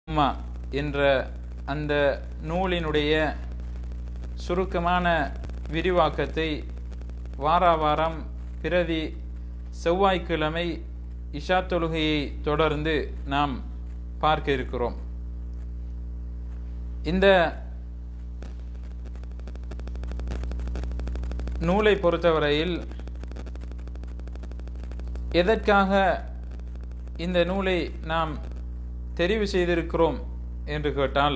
உம்மா என்ற அந்த நூலினுடைய சுருக்கமான விரிவாக்கத்தை வாரா வாரம் பிரதி செவ்வாய்க்கிழமை இஷா தொழுகையை தொடர்ந்து நாம் பார்க்க இருக்கிறோம் இந்த நூலை பொறுத்தவரையில் எதற்காக இந்த நூலை நாம் தெரிவு செய்திருக்கிறோம் என்று கேட்டால்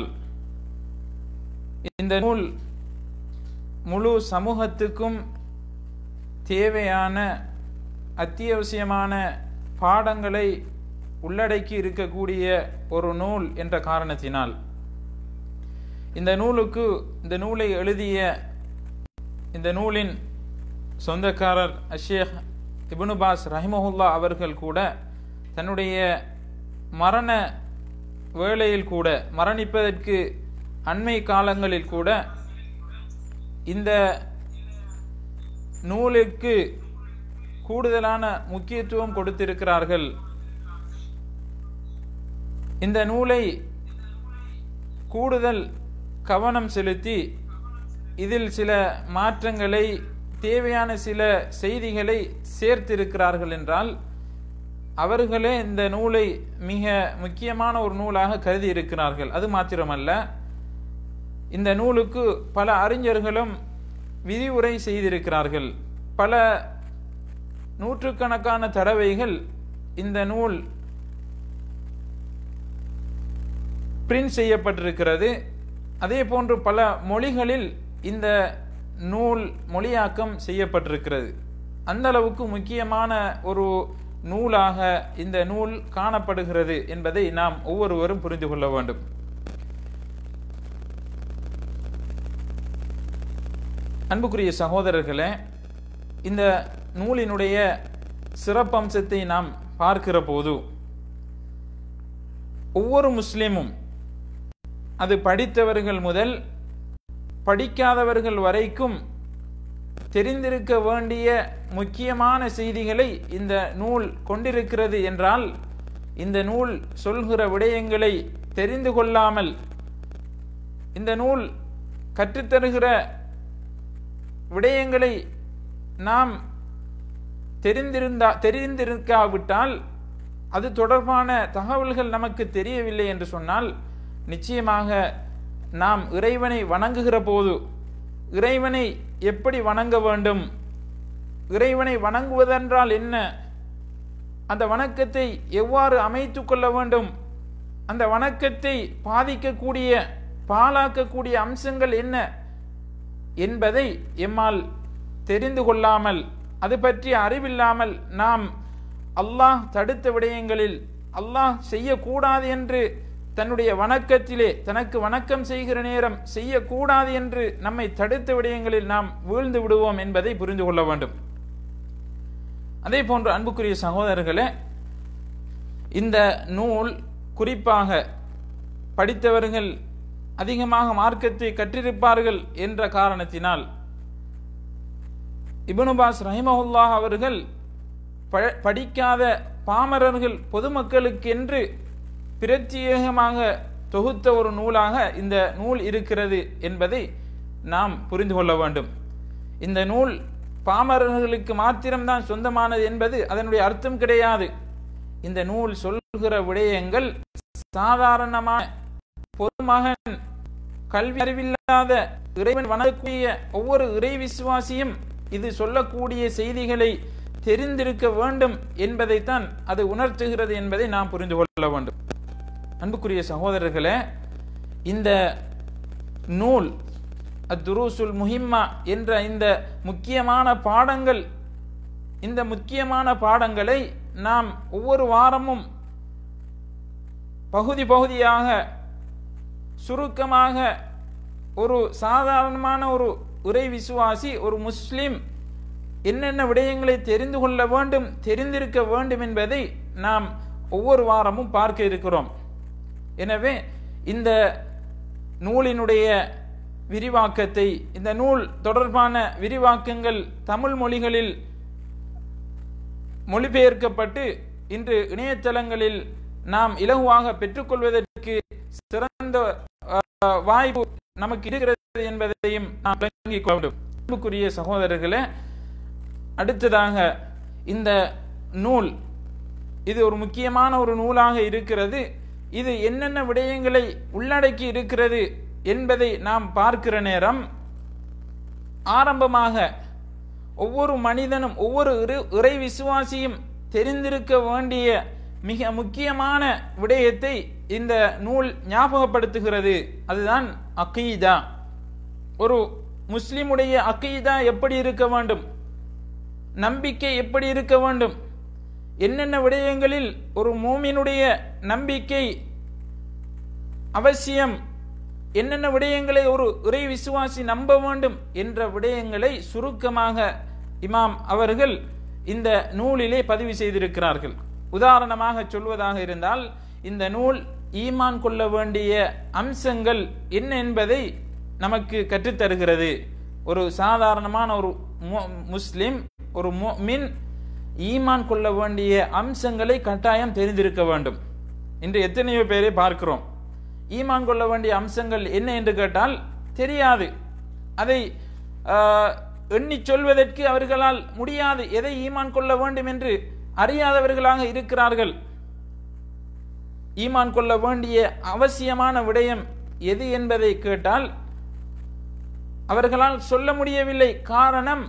இந்த நூல் முழு சமூகத்துக்கும் தேவையான அத்தியாவசியமான பாடங்களை உள்ளடக்கி இருக்கக்கூடிய ஒரு நூல் என்ற காரணத்தினால் இந்த நூலுக்கு இந்த நூலை எழுதிய இந்த நூலின் சொந்தக்காரர் அஷேக் இபுனுபாஸ் ரஹிமஹுல்லா அவர்கள் கூட தன்னுடைய மரண வேளையில் கூட மரணிப்பதற்கு அண்மை காலங்களில் கூட இந்த நூலுக்கு கூடுதலான முக்கியத்துவம் கொடுத்திருக்கிறார்கள் இந்த நூலை கூடுதல் கவனம் செலுத்தி இதில் சில மாற்றங்களை தேவையான சில செய்திகளை சேர்த்திருக்கிறார்கள் என்றால் அவர்களே இந்த நூலை மிக முக்கியமான ஒரு நூலாக கருதி இருக்கிறார்கள் அது மாத்திரமல்ல இந்த நூலுக்கு பல அறிஞர்களும் விதிவுரை செய்திருக்கிறார்கள் பல நூற்றுக்கணக்கான தடவைகள் இந்த நூல் பிரிண்ட் செய்யப்பட்டிருக்கிறது அதே போன்று பல மொழிகளில் இந்த நூல் மொழியாக்கம் செய்யப்பட்டிருக்கிறது அந்த அளவுக்கு முக்கியமான ஒரு நூலாக இந்த நூல் காணப்படுகிறது என்பதை நாம் ஒவ்வொருவரும் புரிந்து கொள்ள வேண்டும் அன்புக்குரிய சகோதரர்களே இந்த நூலினுடைய சிறப்பம்சத்தை நாம் பார்க்கிற போது ஒவ்வொரு முஸ்லிமும் அது படித்தவர்கள் முதல் படிக்காதவர்கள் வரைக்கும் தெரிந்திருக்க வேண்டிய முக்கியமான செய்திகளை இந்த நூல் கொண்டிருக்கிறது என்றால் இந்த நூல் சொல்கிற விடயங்களை தெரிந்து கொள்ளாமல் இந்த நூல் கற்றுத்தருகிற விடயங்களை நாம் தெரிந்திருந்தா தெரிந்திருக்காவிட்டால் அது தொடர்பான தகவல்கள் நமக்கு தெரியவில்லை என்று சொன்னால் நிச்சயமாக நாம் இறைவனை வணங்குகிற போது இறைவனை எப்படி வணங்க வேண்டும் இறைவனை வணங்குவதென்றால் என்ன அந்த வணக்கத்தை எவ்வாறு அமைத்து கொள்ள வேண்டும் அந்த வணக்கத்தை பாதிக்கக்கூடிய பாலாக்கக்கூடிய அம்சங்கள் என்ன என்பதை எம்மால் தெரிந்து கொள்ளாமல் அது பற்றிய அறிவில்லாமல் நாம் அல்லாஹ் தடுத்த விடயங்களில் அல்லாஹ் செய்யக்கூடாது என்று தன்னுடைய வணக்கத்திலே தனக்கு வணக்கம் செய்கிற நேரம் செய்யக்கூடாது என்று நம்மை தடுத்த விடயங்களில் நாம் வீழ்ந்து விடுவோம் என்பதை புரிந்து கொள்ள வேண்டும் அதே போன்று அன்புக்குரிய சகோதரர்களே இந்த நூல் குறிப்பாக படித்தவர்கள் அதிகமாக மார்க்கத்தை கற்றிருப்பார்கள் என்ற காரணத்தினால் இபனுபாஸ் ரஹிமஹுல்லாஹ் அவர்கள் படிக்காத பாமரர்கள் பொதுமக்களுக்கென்று பிரத்யேகமாக தொகுத்த ஒரு நூலாக இந்த நூல் இருக்கிறது என்பதை நாம் புரிந்து கொள்ள வேண்டும் இந்த நூல் பாமரர்களுக்கு மாத்திரம்தான் சொந்தமானது என்பது அதனுடைய அர்த்தம் கிடையாது இந்த நூல் சொல்கிற விடயங்கள் சாதாரணமான பொதுமகன் கல்வி அறிவில்லாத இறைவன் வணங்கக்கூடிய ஒவ்வொரு இறை விசுவாசியும் இது சொல்லக்கூடிய செய்திகளை தெரிந்திருக்க வேண்டும் என்பதைத்தான் அது உணர்த்துகிறது என்பதை நாம் புரிந்து கொள்ள வேண்டும் அன்புக்குரிய சகோதரர்களே இந்த நூல் அத்துருசுல் முஹிம்மா என்ற இந்த முக்கியமான பாடங்கள் இந்த முக்கியமான பாடங்களை நாம் ஒவ்வொரு வாரமும் பகுதி பகுதியாக சுருக்கமாக ஒரு சாதாரணமான ஒரு உரை விசுவாசி ஒரு முஸ்லிம் என்னென்ன விடயங்களை தெரிந்து கொள்ள வேண்டும் தெரிந்திருக்க வேண்டும் என்பதை நாம் ஒவ்வொரு வாரமும் பார்க்க இருக்கிறோம் எனவே இந்த நூலினுடைய விரிவாக்கத்தை இந்த நூல் தொடர்பான விரிவாக்கங்கள் தமிழ் மொழிகளில் மொழிபெயர்க்கப்பட்டு இன்று இணையதளங்களில் நாம் இலகுவாக பெற்றுக்கொள்வதற்கு சிறந்த அஹ், வாய்ப்பு நமக்கு இருக்கிறது என்பதையும் நாம் விளங்கிக் கொள்ள வேண்டும் அன்புக்குரிய சகோதரர்களே அடுத்ததாக இந்த நூல் இது ஒரு முக்கியமான ஒரு நூலாக இருக்கிறது இது என்னென்ன விடயங்களை உள்ளடக்கி இருக்கிறது என்பதை நாம் பார்க்கிற நேரம் ஆரம்பமாக ஒவ்வொரு மனிதனும் ஒவ்வொரு இறை- இறை விசுவாசியும் தெரிந்திருக்க வேண்டிய மிக முக்கியமான விடயத்தை இந்த நூல் ஞாபகப்படுத்துகிறது அதுதான் அக்கீதா ஒரு முஸ்லிமுடைய அக்கீதா எப்படி இருக்க வேண்டும் நம்பிக்கை எப்படி இருக்க வேண்டும் என்னென்ன விடயங்களில் ஒரு மூமினுடைய நம்பிக்கை அவசியம் என்னென்ன விடயங்களை ஒரு இறை விசுவாசி நம்ப வேண்டும் என்ற விடயங்களை சுருக்கமாக இமாம் அவர்கள் இந்த நூலிலே பதிவு செய்திருக்கிறார்கள் உதாரணமாக சொல்வதாக இருந்தால் இந்த நூல் ஈமான் கொள்ள வேண்டிய அம்சங்கள் என்ன என்பதை நமக்கு கற்றுத்தருகிறது ஒரு சாதாரணமான ஒரு மு- முஸ்லிம் ஒரு மின் ஈமான் கொள்ள வேண்டிய அம்சங்களை கட்டாயம் தெரிந்திருக்க வேண்டும் இன்று எத்தனையோ பேரை பார்க்கிறோம் ஈமான் கொள்ள வேண்டிய அம்சங்கள் என்ன என்று கேட்டால் தெரியாது அதை ஆஹ், எண்ணிச் சொல்வதற்கு அவர்களால் முடியாது எதை ஈமான் கொள்ள வேண்டும் என்று அறியாதவர்களாக இருக்கிறார்கள் ஈமான் கொள்ள வேண்டிய அவசியமான விடயம் எது என்பதை கேட்டால் அவர்களால் சொல்ல முடியவில்லை காரணம்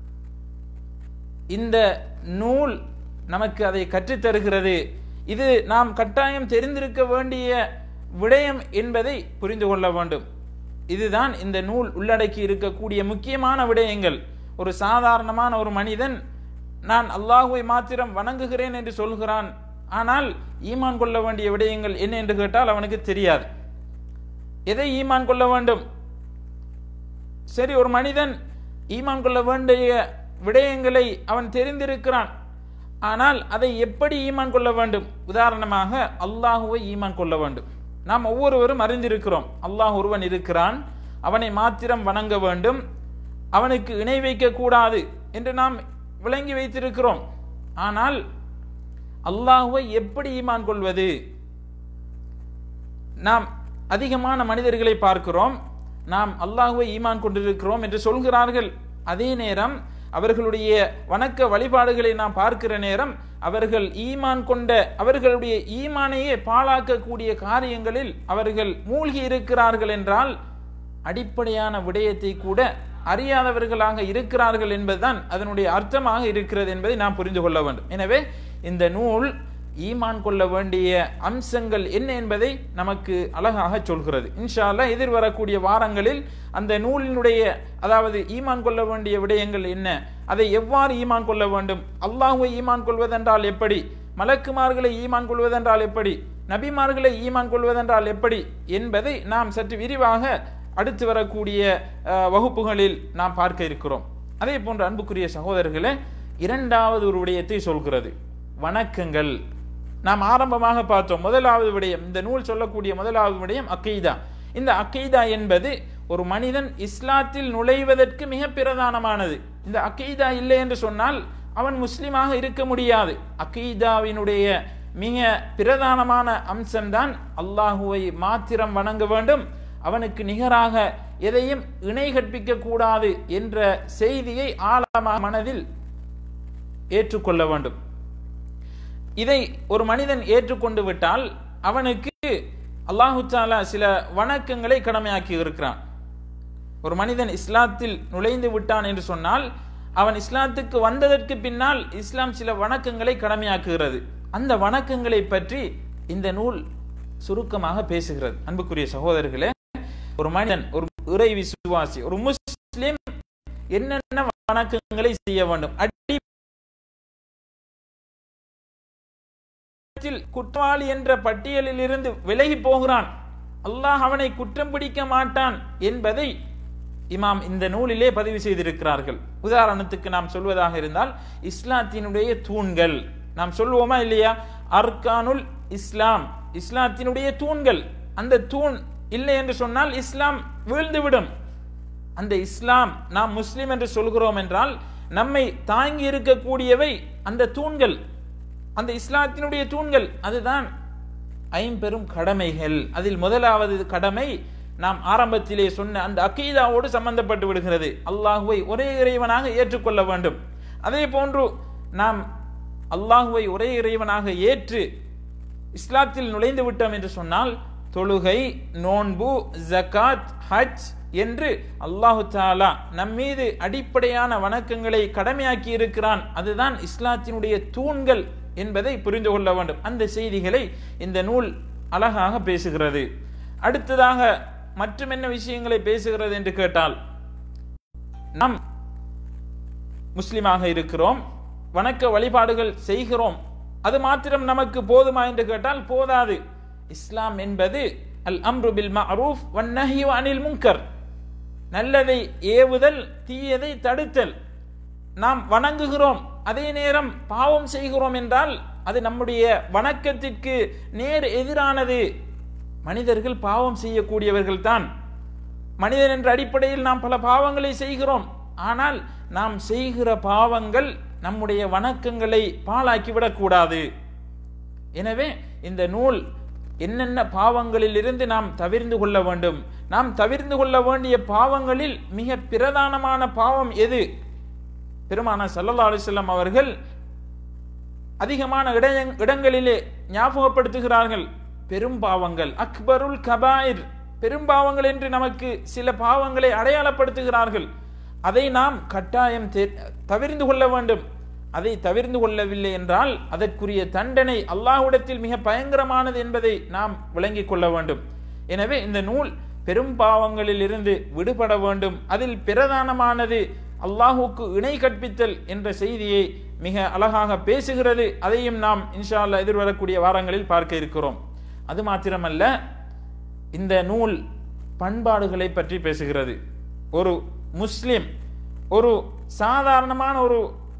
இந்த நூல் நமக்கு அதை கற்றுத்தருகிறது இது நாம் கட்டாயம் தெரிந்திருக்க வேண்டிய விடயம் என்பதை புரிந்து கொள்ள வேண்டும் இதுதான் இந்த நூல் உள்ளடக்கி இருக்கக்கூடிய முக்கியமான விடயங்கள் ஒரு சாதாரணமான ஒரு மனிதன் நான் அல்லாஹுவை மாத்திரம் வணங்குகிறேன் என்று சொல்கிறான் ஆனால் ஈமான் கொள்ள வேண்டிய விடயங்கள் என்ன என்று கேட்டால் அவனுக்கு தெரியாது எதை ஈமான் கொள்ள வேண்டும் சரி ஒரு மனிதன் ஈமான் கொள்ள வேண்டிய விடயங்களை அவன் தெரிந்திருக்கிறான் ஆனால் அதை எப்படி ஈமான் கொள்ள வேண்டும் உதாரணமாக அல்லாஹுவை ஈமான் கொள்ள வேண்டும் நாம் ஒவ்வொருவரும் அறிந்திருக்கிறோம் அல்லாஹ் ஒருவன் இருக்கிறான் அவனை மாத்திரம் வணங்க வேண்டும் அவனுக்கு இணை வைக்க கூடாது என்று நாம் விளங்கி வைத்திருக்கிறோம் ஆனால் அல்லாஹுவை எப்படி ஈமான் கொள்வது நாம் அதிகமான மனிதர்களை பார்க்கிறோம் நாம் அல்லாஹுவை ஈமான் கொண்டிருக்கிறோம் என்று சொல்கிறார்கள் அதே நேரம் அவர்களுடைய வணக்க வழிபாடுகளை நாம் பார்க்கிற நேரம் அவர்கள் ஈமான் கொண்ட அவர்களுடைய ஈமானையே பாழாக்கக்கூடிய காரியங்களில் அவர்கள் மூழ்கி இருக்கிறார்கள் என்றால் அடிப்படையான விடயத்தை கூட அறியாதவர்களாக இருக்கிறார்கள் என்பதுதான் அதனுடைய அர்த்தமாக இருக்கிறது என்பதை நாம் புரிந்து கொள்ள வேண்டும் எனவே இந்த நூல் ஈமான் கொள்ள வேண்டிய அம்சங்கள் என்ன என்பதை நமக்கு அழகாக சொல்கிறது இன்ஷா அல்லாஹ் எதிர்வரக்கூடிய வாரங்களில் அந்த நூலினுடைய அதாவது ஈமான் கொள்ள வேண்டிய விடயங்கள் என்ன அதை எவ்வாறு ஈமான் கொள்ள வேண்டும் அல்லாஹுவை ஈமான் கொள்வதென்றால் எப்படி மலக்குமார்களை ஈமான் கொள்வதென்றால் எப்படி நபிமார்களை ஈமான் கொள்வதென்றால் எப்படி என்பதை நாம் சற்று விரிவாக அடுத்து வரக்கூடிய அஹ், வகுப்புகளில் நாம் பார்க்க இருக்கிறோம் அதே போன்ற அன்புக்குரிய சகோதரர்களே இரண்டாவது ஒரு விடயத்தை சொல்கிறது வணக்கங்கள் நாம் ஆரம்பமாக பார்த்தோம் முதலாவது விடயம் இந்த நூல் சொல்லக்கூடிய முதலாவது விடயம் அக்கீதா இந்த அக்கீதா என்பது ஒரு மனிதன் இஸ்லாத்தில் நுழைவதற்கு மிக பிரதானமானது இந்த அக்கீதா இல்லை என்று சொன்னால் அவன் முஸ்லிமாக இருக்க முடியாது அக்கீதாவினுடைய மிக பிரதானமான அம்சம்தான் அல்லாஹுவை மாத்திரம் வணங்க வேண்டும் அவனுக்கு நிகராக எதையும் இணை கற்பிக்க கூடாது என்ற செய்தியை ஆழமாக மனதில் ஏற்றுக்கொள்ள வேண்டும் இதை ஒரு மனிதன் ஏற்றுக்கொண்டு விட்டால் அவனுக்கு அல்லாஹு தாலா சில வணக்கங்களை கடமையாக்கி இருக்கிறான் ஒரு மனிதன் இஸ்லாத்தில் நுழைந்து விட்டான் என்று சொன்னால் அவன் இஸ்லாத்துக்கு வந்ததற்கு பின்னால் இஸ்லாம் சில வணக்கங்களை கடமையாக்குகிறது அந்த வணக்கங்களை பற்றி இந்த நூல் சுருக்கமாக பேசுகிறது அன்புக்குரிய சகோதரர்களே ஒரு மனிதன் ஒரு இறை விசுவாசி ஒரு முஸ்லிம் என்னென்ன வணக்கங்களை செய்ய வேண்டும் அடி குற்றத்தில் குற்றவாளி என்ற பட்டியலில் இருந்து விலகி போகிறான் அல்லாஹ் அவனை குற்றம் பிடிக்க மாட்டான் என்பதை இமாம் இந்த நூலிலே பதிவு செய்திருக்கிறார்கள் உதாரணத்துக்கு நாம் சொல்வதாக இருந்தால் இஸ்லாத்தினுடைய தூண்கள் நாம் சொல்லுவோமா இல்லையா அர்கானுல் இஸ்லாம் இஸ்லாத்தினுடைய தூண்கள் அந்த தூண் இல்லை என்று சொன்னால் இஸ்லாம் வீழ்ந்துவிடும் அந்த இஸ்லாம் நாம் முஸ்லிம் என்று சொல்கிறோம் என்றால் நம்மை தாங்கி இருக்கக்கூடியவை அந்த தூண்கள் அந்த இஸ்லாத்தினுடைய தூண்கள் அதுதான் ஐம்பெரும் கடமைகள் அதில் முதலாவது கடமை நாம் ஆரம்பத்திலே சொன்ன அந்த அக்கீதாவோடு சம்பந்தப்பட்டு விடுகிறது அல்லாஹுவை ஒரே இறைவனாக ஏற்றுக்கொள்ள வேண்டும் அதே போன்று நாம் அல்லாஹுவை ஒரே இறைவனாக ஏற்று இஸ்லாத்தில் நுழைந்து விட்டோம் என்று சொன்னால் தொழுகை நோன்பு ஜகாத் ஹஜ் என்று அல்லாஹு தாலா நம்மீது அடிப்படையான வணக்கங்களை கடமையாக்கி இருக்கிறான் அதுதான் இஸ்லாத்தினுடைய தூண்கள் என்பதை புரிந்து கொள்ள வேண்டும் அந்த செய்திகளை இந்த நூல் அழகாக பேசுகிறது அடுத்ததாக மற்றும் என்ன விஷயங்களை பேசுகிறது என்று கேட்டால் நாம் முஸ்லிமாக இருக்கிறோம் வணக்க வழிபாடுகள் செய்கிறோம் அது மாத்திரம் நமக்கு போதுமா என்று கேட்டால் போதாது இஸ்லாம் என்பது அல் அம்ரு பில் மஅரூஃப் வன் நஹ்யு அனில் முன்கர் நல்லதை ஏவுதல் தீயதை தடுத்தல் நாம் வணங்குகிறோம் அதே நேரம் பாவம் செய்கிறோம் என்றால் அது நம்முடைய வணக்கத்திற்கு நேர் எதிரானது மனிதர்கள் பாவம் செய்யக்கூடியவர்கள் தான் மனிதன் என்ற அடிப்படையில் நாம் பல பாவங்களை செய்கிறோம் ஆனால் நாம் செய்கிற பாவங்கள் நம்முடைய வணக்கங்களை பாழாக்கிவிடக்கூடாது எனவே இந்த நூல் என்னென்ன பாவங்களில் இருந்து நாம் தவிர்ந்து கொள்ள வேண்டும் நாம் தவிர்ந்து கொள்ள வேண்டிய பாவங்களில் மிக பிரதானமான பாவம் எது பெருமான சல்லல்லா அலிஸ்லாம் அவர்கள் அதிகமான இடங்- இடங்களிலே ஞாபகப்படுத்துகிறார்கள் பெரும் பாவங்கள் அக்பருல் கபாயிர் பெரும் பாவங்கள் என்று நமக்கு சில பாவங்களை அடையாளப்படுத்துகிறார்கள் அதை நாம் கட்டாயம் தெ- தவிர்ந்து கொள்ள வேண்டும் அதை தவிர்ந்து கொள்ளவில்லை என்றால் அதற்குரிய தண்டனை அல்லாஹ்விடத்தில் மிக பயங்கரமானது என்பதை நாம் விளங்கிக் கொள்ள வேண்டும் எனவே இந்த நூல் பெரும் பாவங்களில் இருந்து விடுபட வேண்டும் அதில் பிரதானமானது அல்லாஹுக்கு இணை கற்பித்தல் என்ற செய்தியை மிக அழகாக பேசுகிறது அதையும் நாம் இன்ஷா அல்லாஹ் எதிர்வரக்கூடிய வாரங்களில் பார்க்க இருக்கிறோம் அது மாத்திரமல்ல இந்த நூல் பண்பாடுகளை பற்றி பேசுகிறது ஒரு முஸ்லிம் ஒரு சாதாரணமான ஒரு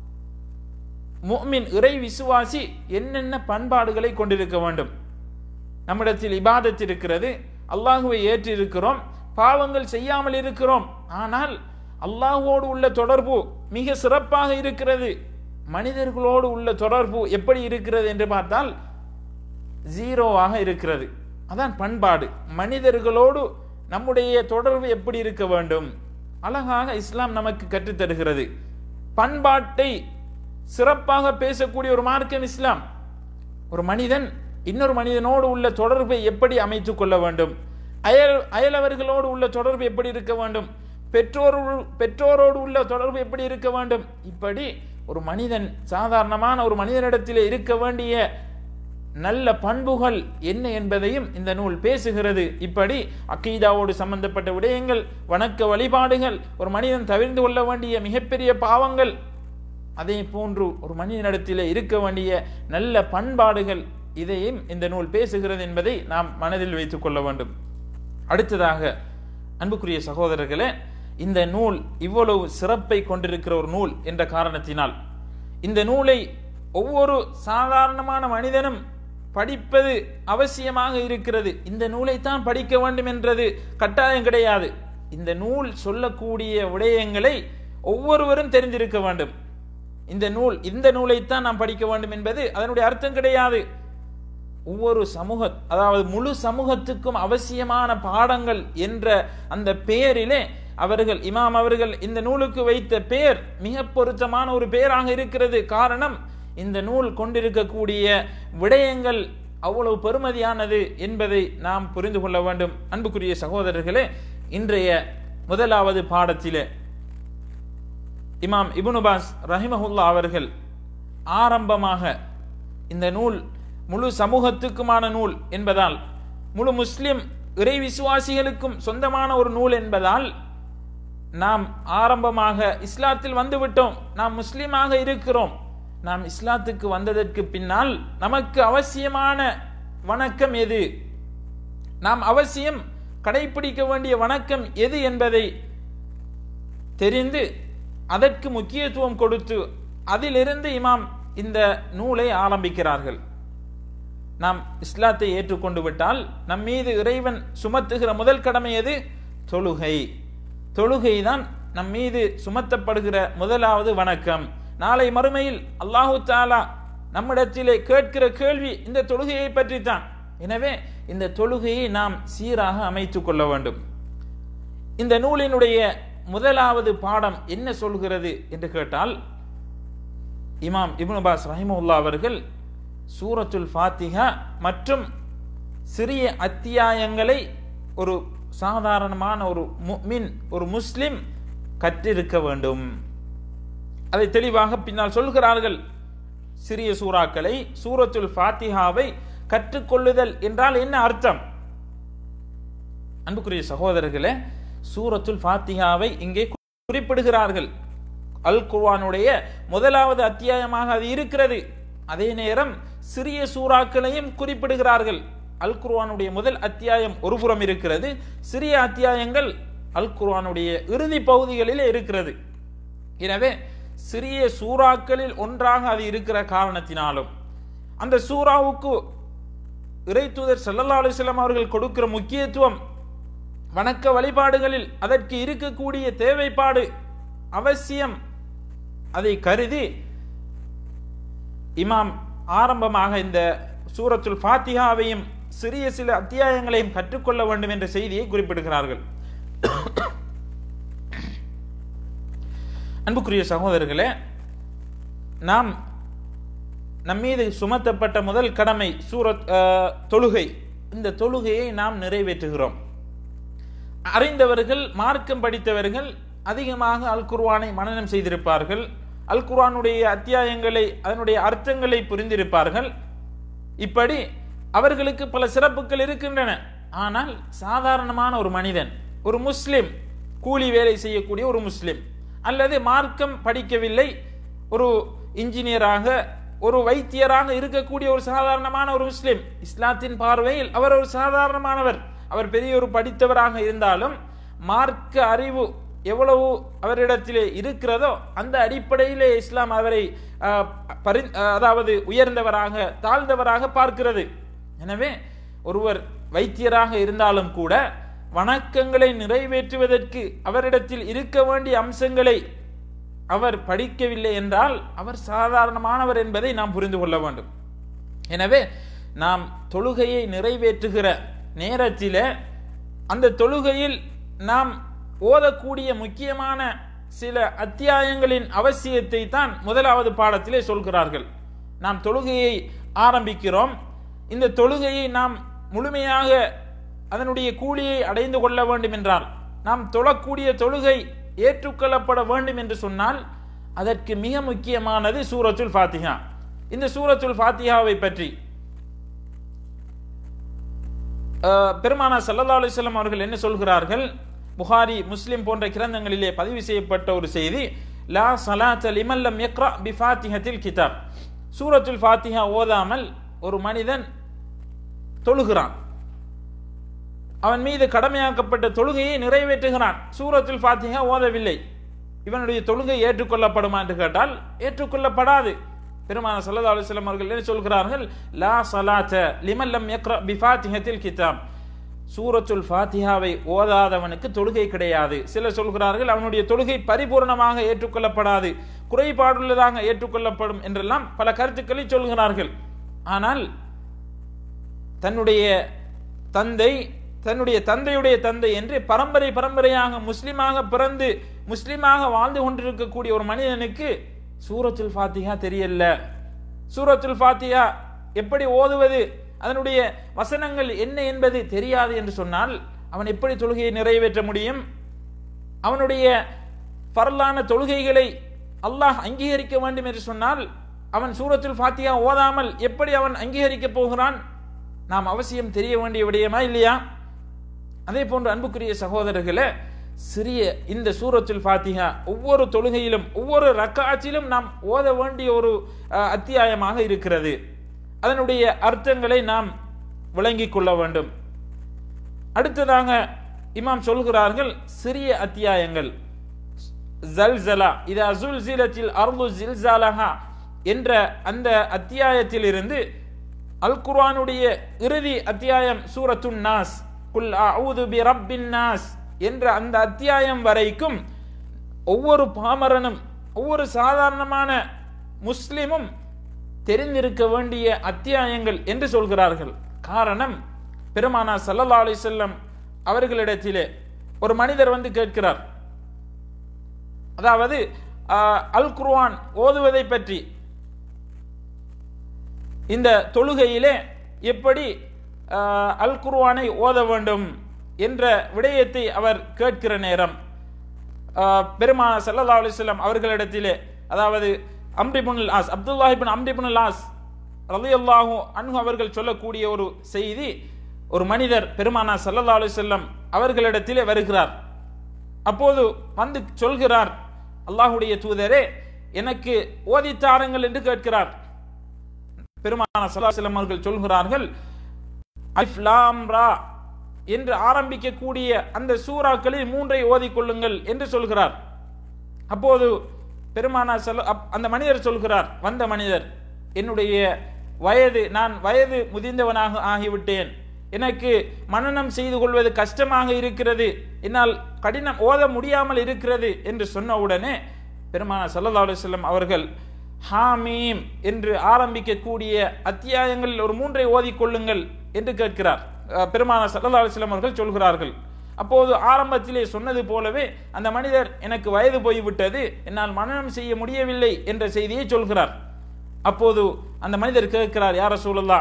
முஃமின் இறை விசுவாசி என்னென்ன பண்பாடுகளை கொண்டிருக்க வேண்டும் நம்மிடத்தில் இபாதத் இருக்கிறது அல்லாஹுவை ஏற்று இருக்கிறோம் பாவங்கள் செய்யாமல் இருக்கிறோம் ஆனால் அல்லாஹுவோடு உள்ள தொடர்பு மிக சிறப்பாக இருக்கிறது மனிதர்களோடு உள்ள தொடர்பு எப்படி இருக்கிறது என்று பார்த்தால் ஜீரோவாக இருக்கிறது அதான் பண்பாடு மனிதர்களோடு நம்முடைய தொடர்பு எப்படி இருக்க வேண்டும் அழகாக இஸ்லாம் நமக்கு கற்றுத்தருகிறது பண்பாட்டை சிறப்பாக பேசக்கூடிய ஒரு மார்க்கம் இஸ்லாம் ஒரு மனிதன் இன்னொரு மனிதனோடு உள்ள தொடர்பை எப்படி அமைத்துக் கொள்ள வேண்டும் அயல் அயலவர்களோடு உள்ள தொடர்பு எப்படி இருக்க வேண்டும் பெற்றோர் பெற்றோரோடு உள்ள தொடர்பு எப்படி இருக்க வேண்டும் இப்படி ஒரு மனிதன் சாதாரணமான ஒரு மனிதனிடத்தில் இருக்க வேண்டிய நல்ல பண்புகள் என்ன என்பதையும் இந்த நூல் பேசுகிறது இப்படி அக்கீதாவோடு சம்பந்தப்பட்ட விடயங்கள் வணக்க வழிபாடுகள் ஒரு மனிதன் தவிர்ந்து கொள்ள வேண்டிய மிகப்பெரிய பாவங்கள் அதே போன்று ஒரு மனிதனிடத்தில் இருக்க வேண்டிய நல்ல பண்பாடுகள் இதையும் இந்த நூல் பேசுகிறது என்பதை நாம் மனதில் வைத்துக் கொள்ள வேண்டும் அடுத்ததாக அன்புக்குரிய சகோதரர்களே இந்த நூல் இவ்வளவு சிறப்பை கொண்டிருக்கிற ஒரு நூல் என்ற காரணத்தினால் இந்த நூலை ஒவ்வொரு சாதாரணமான மனிதனும் படிப்பது அவசியமாக இருக்கிறது இந்த நூலைத்தான் படிக்க வேண்டும் என்றது கட்டாயம் கிடையாது இந்த நூல் சொல்லக்கூடிய விடயங்களை ஒவ்வொருவரும் தெரிந்திருக்க வேண்டும் இந்த நூல் இந்த நூலைத்தான் நாம் படிக்க வேண்டும் என்பது அதனுடைய அர்த்தம் கிடையாது ஒவ்வொரு சமூக அதாவது முழு சமூகத்துக்கும் அவசியமான பாடங்கள் என்ற அந்த பெயரிலே அவர்கள் இமாம் அவர்கள் இந்த நூலுக்கு வைத்த பெயர் மிக பொருத்தமான ஒரு பெயராக இருக்கிறது காரணம் இந்த நூல் கொண்டிருக்கக்கூடிய விடயங்கள் அவ்வளவு பெருமதியானது என்பதை நாம் புரிந்து கொள்ள வேண்டும் அன்புக்குரிய சகோதரர்களே இன்றைய முதலாவது பாடத்திலே இமாம் இபுனுபாஸ் ரஹிமஹுல்லா அவர்கள் ஆரம்பமாக இந்த நூல் முழு சமூகத்துக்குமான நூல் என்பதால் முழு முஸ்லிம் இறை விசுவாசிகளுக்கும் சொந்தமான ஒரு நூல் என்பதால் நாம் ஆரம்பமாக இஸ்லாத்தில் வந்துவிட்டோம் நாம் முஸ்லிமாக இருக்கிறோம் நாம் இஸ்லாத்துக்கு வந்ததற்கு பின்னால் நமக்கு அவசியமான வணக்கம் எது நாம் அவசியம் கடைபிடிக்க வேண்டிய வணக்கம் எது என்பதை தெரிந்து அதற்கு முக்கியத்துவம் கொடுத்து அதிலிருந்து இமாம் இந்த நூலை ஆரம்பிக்கிறார்கள் நாம் இஸ்லாத்தை ஏற்றுக்கொண்டு விட்டால் நம் மீது இறைவன் சுமத்துகிற முதல் கடமை எது தொழுகை தொழுகை தான் நம் மீது சுமத்தப்படுகிற முதலாவது வணக்கம் நாளை மறுமையில் அல்லாஹு தாலா நம்மிடத்திலே கேட்கிற கேள்வி இந்த தொழுகையை பற்றி தான் எனவே இந்த தொழுகையை நாம் சீராக அமைத்துக் கொள்ள வேண்டும் இந்த நூலினுடைய முதலாவது பாடம் என்ன சொல்கிறது என்று கேட்டால் இமாம் இப்னு பாஸ் ரஹிமுல்லா அவர்கள் சூரத்துல் ஃபாத்திஹா மற்றும் சிறிய அத்தியாயங்களை ஒரு சாதாரணமான ஒரு முஃமின் ஒரு முஸ்லிம் கற்றிருக்க வேண்டும் அதை தெளிவாக பின்னால் சொல்கிறார்கள் சிறிய சூறாக்களை சூரத்துல் ஃபாத்திஹாவை கற்றுக்கொள்ளுதல் என்றால் என்ன அர்த்தம் அன்புக்குரிய சகோதரர்களே சூரத்துல் ஃபாத்திஹாவை இங்கே குறிப்பிடுகிறார்கள் அல் குர்ஆனுடைய முதலாவது அத்தியாயமாக அது இருக்கிறது அதே நேரம் சிறிய சூறாக்களையும் குறிப்பிடுகிறார்கள் அல் குர்ஆனுடைய முதல் அத்தியாயம் ஒரு புறம் இருக்கிறது சிறிய அத்தியாயங்கள் அல் குர்ஆனுடைய இறுதி பகுதிகளில் இருக்கிறது எனவே சிறிய சூறாக்களில் ஒன்றாக அது இருக்கிற காரணத்தினாலும் அந்த சூறாவுக்கு இறைத்தூதர் ஸல்லல்லாஹு அலைஹி வஸல்லம் அவர்கள் கொடுக்கிற முக்கியத்துவம் வணக்க வழிபாடுகளில் அதற்கு இருக்கக்கூடிய தேவைப்பாடு அவசியம் அதை கருதி இமாம் ஆரம்பமாக இந்த சூரத்துல் ஃபாத்திஹாவையும் சிறிய சில அத்தியாயங்களையும் கற்றுக்கொள்ள வேண்டும் என்ற செய்தியை குறிப்பிடுகிறார்கள் அன்புக்குரிய சகோதரர்களே நாம் நம்மீது சுமத்தப்பட்ட முதல் கடமை சூரத் அஹ், தொழுகை இந்த தொழுகையை நாம் நிறைவேற்றுகிறோம் அறிந்தவர்கள் மார்க்கம் படித்தவர்கள் அதிகமாக அல் குர்ஆனை மனனம் செய்திருப்பார்கள் அல் குர்ஆனுடைய அத்தியாயங்களை அதனுடைய அர்த்தங்களை புரிந்திருப்பார்கள் இப்படி அவர்களுக்கு பல சிறப்புகள் இருக்கின்றன ஆனால் சாதாரணமான ஒரு மனிதன் ஒரு முஸ்லிம் கூலி வேலை செய்யக்கூடிய ஒரு முஸ்லிம் அல்லது மார்க்கம் படிக்கவில்லை ஒரு இன்ஜினியராக ஒரு வைத்தியராக இருக்கக்கூடிய ஒரு சாதாரணமான ஒரு முஸ்லிம் இஸ்லாத்தின் பார்வையில் அவர் ஒரு சாதாரணமானவர் அவர் பெரிய ஒரு படித்தவராக இருந்தாலும் மார்க்க அறிவு எவ்வளவு அவரிடத்திலே இருக்கிறதோ அந்த அடிப்படையிலே இஸ்லாம் அவரை அஹ், பரி- அஹ், அதாவது உயர்ந்தவராக தாழ்ந்தவராக பார்க்கிறது எனவே ஒருவர் வைத்தியராக இருந்தாலும் கூட வணக்கங்களை நிறைவேற்றுவதற்கு அவரிடத்தில் இருக்க வேண்டிய அம்சங்களை அவர் படிக்கவில்லை என்றால் அவர் சாதாரணமானவர் என்பதை நாம் புரிந்து கொள்ள வேண்டும் எனவே நாம் தொழுகையை நிறைவேற்றுகிற நேரத்தில் அந்த தொழுகையில் நாம் ஓதக்கூடிய முக்கியமான சில அத்தியாயங்களின் அவசியத்தை தான் முதலாவது பாடத்திலே சொல்கிறார்கள் நாம் தொழுகையை ஆரம்பிக்கிறோம் இந்த தொழுகையை நாம் முழுமையாக அதனுடைய கூலியை அடைந்து கொள்ள வேண்டும் என்றால் நாம் தொழக்கூடிய தொழுகை ஏற்றுக்கொள்ளப்பட வேண்டும் என்று சொன்னால் அதற்கு மிக முக்கியமானது சூரத்துல் ஃபாத்திஹா இந்த சூரத்துல் ஃபாத்திஹாவை பற்றி அஹ், பெருமானா சல்லல்லா அலிஸ்லாம் அவர்கள் என்ன சொல்கிறார்கள் புகாரி முஸ்லிம் போன்ற கிரந்தங்களிலே பதிவு செய்யப்பட்ட ஒரு செய்தி லா சலாத்த லிமல்லம் யக்ரா பி ஃபாத்திஹத்தில் கிதாப் சூரத்துல் ஃபாத்திஹா ஓதாமல் ஒரு மனிதன் தொழுகிறான் அவன் மீது கடமையாக்கப்பட்ட தொழுகையை நிறைவேற்றுகிறான் சூரத்துல் ஃபாத்திஹா ஓதவில்லை இவனுடைய தொழுகை ஏற்றுக்கொள்ளப்படுமா என்று கேட்டால் ஏற்றுக்கொள்ளப்படாது பெருமான சல்லா அலுவலம் அவர்கள் என்ன சொல்கிறார்கள் லா சலாத்த லிமல்லம் யக்ரா பி ஃபாத்திஹத்தில் கிதாப் சூரத்துல் ஃபாத்திஹாவை ஓதாதவனுக்கு தொழுகை கிடையாது சிலர் சொல்கிறார்கள் அவனுடைய தொழுகை பரிபூர்ணமாக ஏற்றுக்கொள்ளப்படாது குறைபாடுள்ளதாக ஏற்றுக்கொள்ளப்படும் என்றெல்லாம் பல கருத்துக்களை சொல்கிறார்கள் ஆனால் தன்னுடைய தந்தை தன்னுடைய தந்தையுடைய தந்தை என்று பரம்பரை பரம்பரையாக முஸ்லிமாக பிறந்து முஸ்லிமாக வாழ்ந்து கொண்டிருக்கக்கூடிய ஒரு மனிதனுக்கு சூரத்துல் ஃபாத்திஹா தெரியல சூரத்துல் ஃபாத்திஹா எப்படி ஓதுவது அதனுடைய வசனங்கள் என்ன என்பது தெரியாது என்று சொன்னால் அவன் எப்படி தொழுகையை நிறைவேற்ற முடியும் அவனுடைய பரலான தொழுகைகளை அல்லாஹ் அங்கீகரிக்க வேண்டும் என்று சொன்னால் அவன் சூரத்துல் ஃபாத்தியா ஓதாமல் எப்படி அவன் அங்கீகரிக்கப் போகிறான் நாம் அவசியம் தெரிய வேண்டிய விடயமா இல்லையா அதே போன்று அன்புக்குரிய சகோதரர்களே சிறிய இந்த சூரத்துல் ஃபாத்திஹா ஒவ்வொரு தொழுகையிலும் ஒவ்வொரு ரக்காச்சிலும் நாம் ஓத வேண்டிய ஒரு அஹ், அத்தியாயமாக இருக்கிறது அதனுடைய அர்த்தங்களை நாம் விளங்கிக் கொள்ள வேண்டும் அடுத்ததாக இமாம் சொல்கிறார்கள் சிறிய அத்தியாயங்கள் ஜல்சலா இது அசுல் ஜீலத்தில் அருளு ஜில்சாலஹா என்ற அந்த அத்தியாயத்திலிருந்து அல் குர்ஆனுடைய இறுதி அத்தியாயம் சூரத்துன் நாஸ் குல் அஊது பி ரப்பின் நாஸ் என்ற அந்த அத்தியாயம் வரைக்கும் ஒவ்வொரு பாமரனும் ஒவ்வொரு சாதாரணமான முஸ்லிமும் தெரிந்திருக்க வேண்டிய அத்தியாயங்கள் என்று சொல்கிறார்கள் காரணம் பெருமானா சல்லல்லா அலி செல்லம் அவர்களிடத்திலே ஒரு மனிதர் வந்து கேட்கிறார் அதாவது ஆஹ், அல் குர்ஆன் ஓதுவதை பற்றி இந்த தொழுகையிலே எப்படி ஆஹ், அல் குர்ஆனை ஓத வேண்டும் என்ற விடயத்தை அவர் கேட்கிற நேரம் ஆஹ், பெருமான சல்லல்லா அலிஸ்லாம் அவர்களிடத்திலே அதாவது அம்ரிபுன் ஆஸ் அப்துல்லாஹிபின் அம்ரிபுன் ஆஸ் ரலியல்லாஹு அன்ஹு அவர்கள் சொல்லக்கூடிய ஒரு செய்தி ஒரு மனிதர் பெருமானா சல்லல்லா அலிசல்லம் அவர்களிடத்திலே வருகிறார் அப்போது வந்து சொல்கிறார் அல்லாஹுடைய தூதரே எனக்கு ஓதித்தாருங்கள் என்று கேட்கிறார் பெருமான சல்லாஹம் அவர்கள் சொல்கிறார்கள் அலிஃப் லாம் ரா என்று ஆரம்பிக்கக்கூடிய அந்த சூறாக்களில் மூன்றை ஓதிக்கொள்ளுங்கள் என்று சொல்கிறார் அப்போது பெருமானா செல்ல அப்- அந்த மனிதர் சொல்கிறார் வந்த மனிதர் என்னுடைய வயது நான் வயது முதிர்ந்தவனாக ஆகிவிட்டேன் எனக்கு மனனம் செய்து கொள்வது கஷ்டமாக இருக்கிறது என்னால் கடினம் ஓத முடியாமல் இருக்கிறது என்று சொன்ன உடனே பெருமானா சல்லல்லாஹு அலைஹி வஸல்லம் அவர்கள் ஹாமீம் என்று ஆரம்பிக்கக்கூடிய அத்தியாயங்களில் ஒரு மூன்றை ஓதிக்கொள்ளுங்கள் என்று கேட்கிறார் அஹ் பெருமானா சல்லல்லாஹு அலைஹி வஸல்லம் அவர்கள் சொல்கிறார்கள் அப்போது ஆரம்பத்திலே சொன்னது போலவே அந்த மனிதர் எனக்கு வயது போய்விட்டது என்னால் மனனம் செய்ய முடியவில்லை என்ற செய்தியை சொல்கிறார் அப்போது அந்த மனிதர் கேட்கிறார் யார சூழல்லா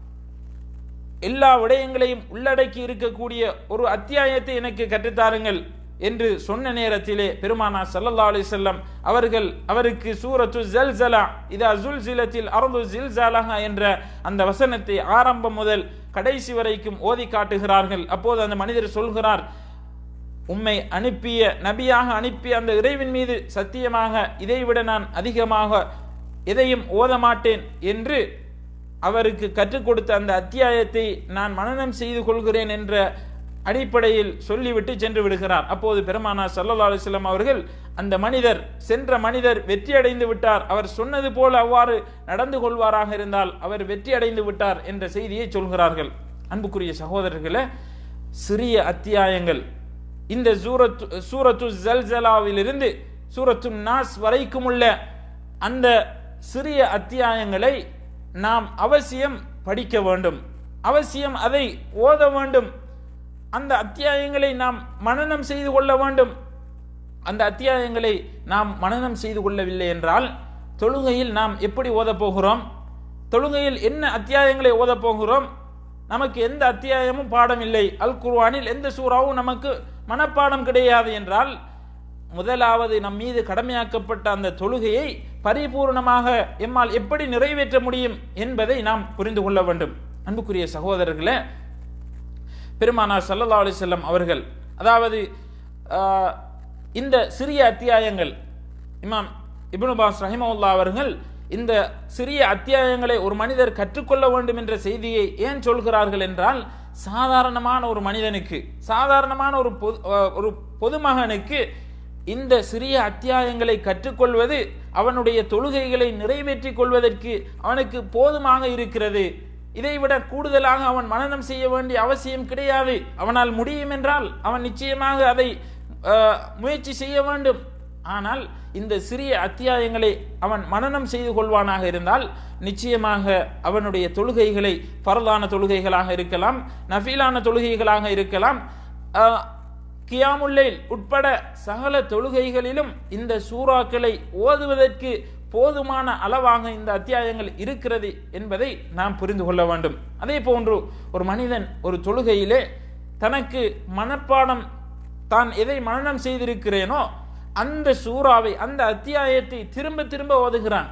எல்லா விடயங்களையும் உள்ளடக்கி இருக்கக்கூடிய ஒரு அத்தியாயத்தை எனக்கு கற்றுத்தாருங்கள் என்று சொன்ன நேரத்திலே பெருமானா ஸல்லல்லாஹு அலைஹி வஸல்லம் அவர்கள் அவருக்கு சூரத்து ஜல்சலா இதா ஜுல்சிலத்தில் அருது ஜில்சாலஹா என்ற அந்த வசனத்தை ஆரம்பம் முதல் கடைசி வரைக்கும் ஓதி காட்டுகிறார்கள் அப்போது அந்த மனிதர் சொல்கிறார் உம்மை அனுப்பிய நபியாக அனுப்பிய அந்த இறைவின் மீது சத்தியமாக இதைவிட நான் அதிகமாக எதையும் ஓத மாட்டேன் என்று அவருக்கு கற்றுக் கொடுத்த அந்த அத்தியாயத்தை நான் மனனம் செய்து கொள்கிறேன் என்ற அடிப்படையில் சொல்லிவிட்டு சென்று விடுகிறார் அப்போது பெருமானா சல்லல்லா அலிஸ்லாம் அவர்கள் அந்த மனிதர் சென்ற மனிதர் வெற்றி அடைந்து விட்டார் அவர் சொன்னது போல அவ்வாறு நடந்து கொள்வாராக இருந்தால் அவர் வெற்றி அடைந்து விட்டார் என்ற செய்தியை சொல்கிறார்கள் அன்புக்குரிய சகோதரர்களே சிறிய அத்தியாயங்கள் இந்த சூரத்து சூரத்து ஜல்ஜலாவிலிருந்து சூரத்து நாஸ் வரைக்கும் உள்ள அந்த சிறிய அத்தியாயங்களை நாம் அவசியம் படிக்க வேண்டும் அவசியம் அதை ஓத வேண்டும் அந்த அத்தியாயங்களை நாம் மனனம் செய்து கொள்ள வேண்டும் அந்த அத்தியாயங்களை நாம் மனனம் செய்து கொள்ளவில்லை என்றால் தொழுகையில் நாம் எப்படி ஓதப் போகிறோம் தொழுகையில் என்ன அத்தியாயங்களை ஓதப் போகிறோம் நமக்கு எந்த அத்தியாயமும் பாடம் இல்லை அல் குர்ஆனில் எந்த சூறாவும் நமக்கு மனப்பாடம் கிடையாது என்றால் முதலாவது நம் மீது கடமையாக்கப்பட்ட அந்த தொழுகையை பரிபூர்ணமாக எம்மால் எப்படி நிறைவேற்ற முடியும் என்பதை நாம் புரிந்து கொள்ள வேண்டும் அன்புக்குரிய சகோதரர்களே பெருமானார் ஸல்லல்லாஹு அலைஹி வஸல்லம் அவர்கள் அதாவது ஆஹ், இந்த சிறிய அத்தியாயங்கள் இமாம் இப்னு பாஸ் ரஹிமவுல்லா அவர்கள் இந்த சிறிய அத்தியாயங்களை ஒரு மனிதர் கற்றுக்கொள்ள வேண்டும் என்ற செய்தியை ஏன் சொல்கிறார்கள் என்றால் சாதாரணமான ஒரு மனிதனுக்கு சாதாரணமான ஒரு பொது ஆஹ், ஒரு பொதுமகனுக்கு இந்த சிறிய அத்தியாயங்களை கற்றுக்கொள்வது அவனுடைய தொழுகைகளை நிறைவேற்றிக் கொள்வதற்கு அவனுக்கு போதுமாக இருக்கிறது இதைவிட கூடுதலாக அவன் மனனம் செய்ய வேண்டிய அவசியம் கிடையாது அவனால் முடியும் என்றால் அவன் நிச்சயமாக அதை அஹ், முயற்சி செய்ய வேண்டும் ஆனால் இந்த சிறிய அத்தியாயங்களை அவன் மனனம் செய்து கொள்வானாக இருந்தால் நிச்சயமாக அவனுடைய தொழுகைகளை பரலான தொழுகைகளாக இருக்கலாம் நஃபீலான தொழுகைகளாக இருக்கலாம் அஹ், கியாமுல்லைல் உட்பட சகல தொழுகைகளிலும் இந்த சூறாக்களை ஓதுவதற்கு போதுமான அளவாக இந்த அத்தியாயங்கள் இருக்கிறது என்பதை நாம் புரிந்து கொள்ள வேண்டும் அதே போன்று ஒரு மனிதன் ஒரு தொழுகையிலே தனக்கு மனப்பாடம் தான் எதை மனனம் செய்திருக்கிறேனோ அந்த சூறாவை அந்த அத்தியாயத்தை திரும்ப திரும்ப ஓதுகிறான்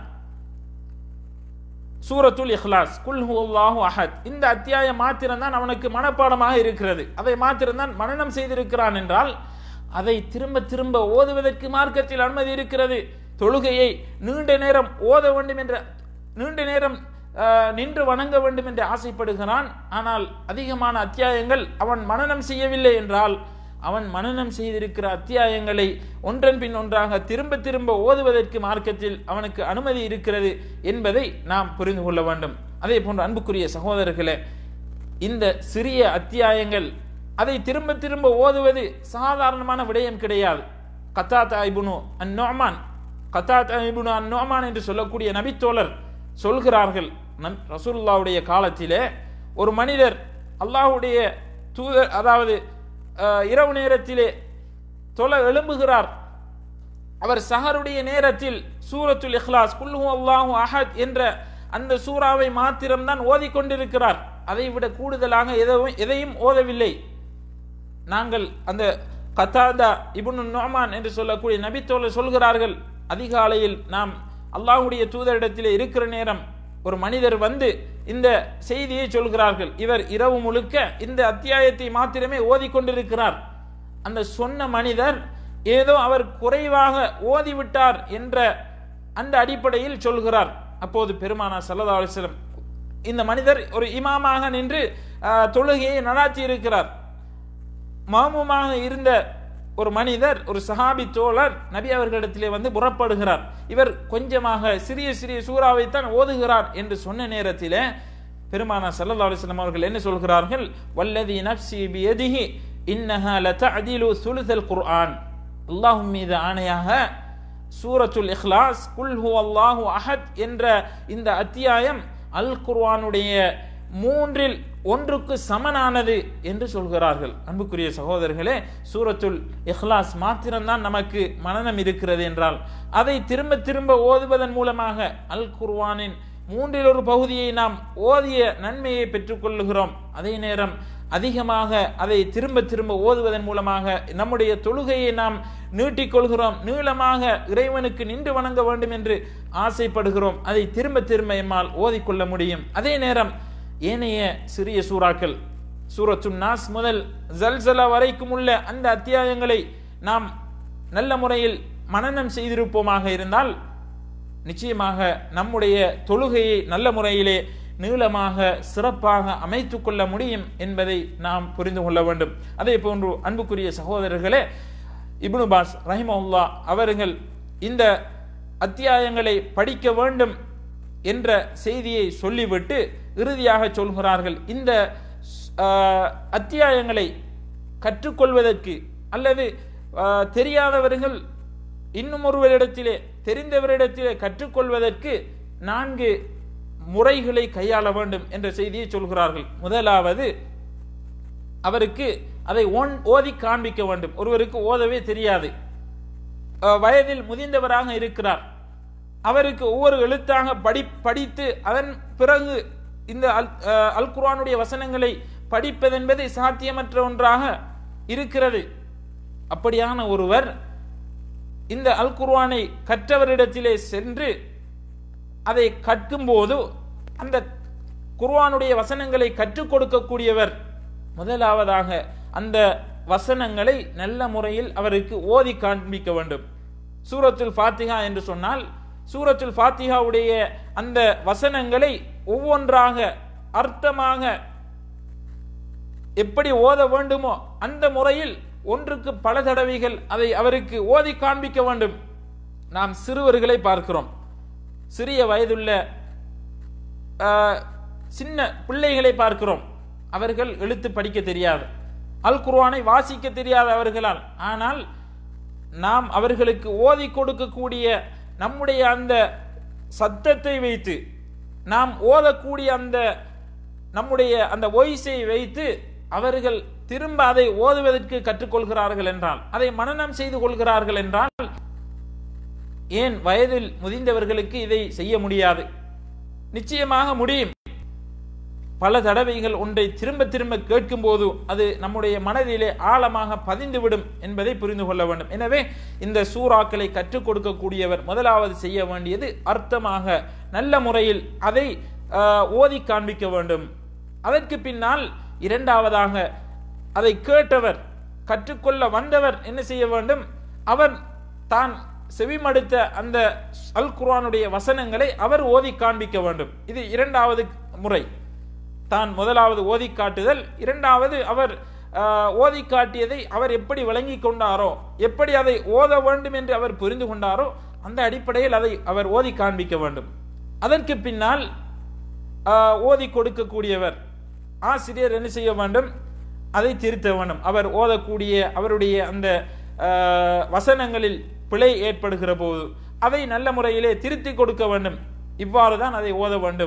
சூரத்துல் இஹ்லாஸ் குல் ஹுவல்லாஹு அஹத் இந்த அத்தியாயம் மாத்திரம்தான் அவனுக்கு மனப்பாடமாக இருக்கிறது அதை மாத்திரம்தான் மனனம் செய்திருக்கிறான் என்றால் அதை திரும்ப திரும்ப ஓதுவதற்கு மார்க்கத்தில் அனுமதி இருக்கிறது தொழுகையை நீண்ட நேரம் ஓத வேண்டும் என்ற நீண்ட நேரம் ஆஹ், நின்று வணங்க வேண்டும் என்று ஆசைப்படுகிறான் ஆனால் அதிகமான அத்தியாயங்கள் அவன் மனனம் செய்யவில்லை என்றால் அவன் மனனம் செய்திருக்கிற அத்தியாயங்களை ஒன்றன் பின் ஒன்றாக திரும்ப திரும்ப ஓதுவதற்கு மார்க்கத்தில் அவனுக்கு அனுமதி இருக்கிறது என்பதை நாம் புரிந்து கொள்ள வேண்டும் அதே போன்று அன்புக்குரிய சகோதரர்களே இந்த சிறிய அத்தியாயங்கள் அதை திரும்ப திரும்ப ஓதுவது சாதாரணமான விடயம் கிடையாது கத்தாத்தா இபுனு அந்நோமான் கத்தாத்தா இபுனு அந்நோமான் என்று சொல்லக்கூடிய நபித்தோழர் சொல்கிறார்கள் நம் ரசூலுல்லாவுடைய காலத்திலே ஒரு மனிதர் அல்லாஹ்வுடைய தூதர் அதாவது அஹ், இரவு நேரத்திலே தொலை எழும்புகிறார் அவர் சஹருடைய நேரத்தில் சூரத்துல் இஹ்லாஸ் குல்ஹு அல்லாஹு அஹத் என்ற அந்த சூறாவை மாத்திரம்தான் ஓதிக்கொண்டிருக்கிறார் அதை விட கூடுதலாக எதையும் எதையும் ஓதவில்லை நாங்கள் அந்த கத்தாதா இப்னு நுஅமான் என்று சொல்லக்கூடிய நபித்தோழர் சொல்கிறார்கள் அதிகாலையில் நாம் அல்லாஹ்வுடைய தூதரிடத்திலே இருக்கிற நேரம் ஒரு மனிதர் வந்து இந்த செய்தியை சொல்கிறார்கள் இவர் இரவு முழுக்க இந்த அத்தியாயத்தை மாத்திரமே ஓதிக்கொண்டிருக்கிறார் அந்த சொன்ன மனிதர் ஏதோ அவர் குறைவாக ஓதிவிட்டார் என்ற அந்த அடிப்படையில் சொல்கிறார் அப்போது பெருமானா சல்லா அலிஸ்லம் இந்த மனிதர் ஒரு இமாமாக நின்று ஆஹ், தொழுகையை நடாத்தி இருக்கிறார் மாமுமாக இருந்த ஒரு மனிதர் ஒரு சஹாபி தோழர் நபி அவர்களிடத்திலே வந்து புறப்படுகிறார் இவர் கொஞ்சமாக சிறிய சிறிய சூறாவைத்தான் ஓதுகிறார் என்று சொன்ன நேரத்திலே பெருமானா சல்லல்லாஹு அலைஹி வஸல்லம் அவர்கள் என்ன சொல்கிறார்கள் வல்லதி நப்சி பியதிஹி இன்னஹா லதஅதிலு சுலுசல் குர்ஆன் அல்லாஹ் மீது ஆணையாக சூரத்துல் இஹ்லாஸ் குல் ஹுவல்லாஹு அஹத் என்ற இந்த அத்தியாயம் அல் குர்ஆனுடைய மூன்றில் ஒன்றுக்கு சமனானது என்று சொல்கிறார்கள் அன்புக்குரிய சகோதரர்களே சூரத்துல் இஹ்லாஸ் மாத்திரம்தான் நமக்கு மனநம் இருக்கிறது என்றால் அதை திரும்ப திரும்ப ஓதுவதன் மூலமாக அல் குர்ஆனின் மூன்றில் ஒரு பகுதியை நாம் ஓதிய நன்மையை பெற்றுக்கொள்ளுகிறோம் அதே நேரம் அதிகமாக அதை திரும்ப திரும்ப ஓதுவதன் மூலமாக நம்முடைய தொழுகையை நாம் நீட்டிக்கொள்கிறோம் நீளமாக இறைவனுக்கு நின்று வணங்க வேண்டும் என்று ஆசைப்படுகிறோம் அதை திரும்ப திரும்ப எம்மால் ஓதிக்கொள்ள முடியும் அதே நேரம் ஏனைய சிறிய சூறாக்கள் சூரத்து நாஸ் முதல் ஜல்சலா வரைக்கும் உள்ள அந்த அத்தியாயங்களை நாம் நல்ல முறையில் மனனம் செய்திருப்போமாக இருந்தால் நிச்சயமாக நம்முடைய தொழுகையை நல்ல முறையிலே நீளமாக சிறப்பாக அமைத்துக் கொள்ள முடியும் என்பதை நாம் புரிந்து கொள்ள வேண்டும் அதே போன்று அன்புக்குரிய சகோதரர்களே இப்னு பாஸ் ரஹிமவுல்லா அவர்கள் இந்த அத்தியாயங்களை படிக்க வேண்டும் என்ற செய்தியை சொல்லிவிட்டு இறுதியாக சொல்கிறார்கள் இந்த ஆஹ், அத்தியாயங்களை கற்றுக்கொள்வதற்கு அல்லது ஆஹ், தெரியாதவர்கள் இன்னும் ஒருவரிடத்திலே தெரிந்தவரிடத்திலே கற்றுக்கொள்வதற்கு நான்கு முறைகளை கையாள வேண்டும் என்ற செய்தியை சொல்கிறார்கள் முதலாவது அவருக்கு அதை ஓன்- ஓதி காண்பிக்க வேண்டும் ஒருவருக்கு ஓதவே தெரியாது அஹ், வயதில் முதிர்ந்தவராக இருக்கிறார் அவருக்கு ஒவ்வொரு எழுத்தாக படி படித்து அதன் பிறகு இந்த அல் அஹ், அல் குர்ஆனுடைய வசனங்களை படிப்பதென்பது சாத்தியமற்ற ஒன்றாக இருக்கிறது அப்படியான ஒருவர் இந்த அல் குர்ஆனை கற்றவரிடத்திலே சென்று அதை கற்கும்போது அந்த குர்ஆனுடைய வசனங்களை கற்றுக் கொடுக்கக்கூடியவர் முதலாவதாக அந்த வசனங்களை நல்ல முறையில் அவருக்கு ஓதி காண்பிக்க வேண்டும் சூரத்துல் ஃபாத்திஹா என்று சொன்னால் சூரத்துல் ஃபாத்திஹாவுடைய அந்த வசனங்களை ஒவ்வொன்றாக அர்த்தமாக எப்படி ஓத வேண்டுமோ அந்த முறையில் ஒன்றுக்கு பல தடவைகள் அதை அவருக்கு ஓதி காண்பிக்க வேண்டும் நாம் சிறுவர்களை பார்க்கிறோம் சிறிய வயதுள்ள ஆஹ், சின்ன பிள்ளைகளை பார்க்கிறோம் அவர்கள் எழுத்து படிக்க தெரியாது அல் குர்ஆனை வாசிக்க தெரியாது அவர்களால் ஆனால் நாம் அவர்களுக்கு ஓதி கொடுக்கக்கூடிய நம்முடைய அந்த சத்தத்தை வைத்து நாம் ஓதக்கூடிய அந்த நம்முடைய அந்த ஒய்ஸை வைத்து அவர்கள் திரும்ப அதை ஓதுவதற்கு கற்றுக்கொள்கிறார்கள் என்றால் அதை மனனம் செய்து கொள்கிறார்கள் என்றால் ஏன் வயதில் முதிர்ந்தவர்களுக்கு இதை செய்ய முடியாது நிச்சயமாக முடியும் பல தடவைகள் ஒன்றை திரும்ப திரும்ப கேட்கும் போது அது நம்முடைய மனதிலே ஆழமாக பதிந்துவிடும் என்பதை புரிந்து கொள்ள வேண்டும் எனவே இந்த சூறாக்களை கற்றுக் கொடுக்கக்கூடியவர் முதலாவது செய்ய வேண்டியது அர்த்தமாக நல்ல முறையில் அதை ஆஹ், ஓதி காண்பிக்க வேண்டும் அதற்கு பின்னால் இரண்டாவதாக அதை கேட்டவர் கற்றுக்கொள்ள வந்தவர் என்ன செய்ய வேண்டும் அவர் தான் செவிமடுத்த அந்த அல் குர்ஆனுடைய வசனங்களை அவர் ஓதி காண்பிக்க வேண்டும் இது இரண்டாவது முறை தான் முதலாவது ஓதி காட்டுதல் இரண்டாவது அவர் ஆஹ், ஓதி காட்டியதை அவர் எப்படி விளங்கி கொண்டாரோ எப்படி அதை ஓத வேண்டும் என்று அவர் புரிந்து கொண்டாரோ அந்த அடிப்படையில் அதை அவர் ஓதி காண்பிக்க வேண்டும் அதற்கு பின்னால் ஆஹ், ஓதி கொடுக்கக்கூடியவர் ஆசிரியர் என்ன செய்ய வேண்டும் அதை திருத்த வேண்டும் அவர் ஓதக்கூடிய அவருடைய அந்த ஆஹ், வசனங்களில் பிழை ஏற்படுகிற போது அதை நல்ல முறையிலே திருத்தி கொடுக்க வேண்டும் இவ்வாறு தான் அதை ஓத வேண்டும்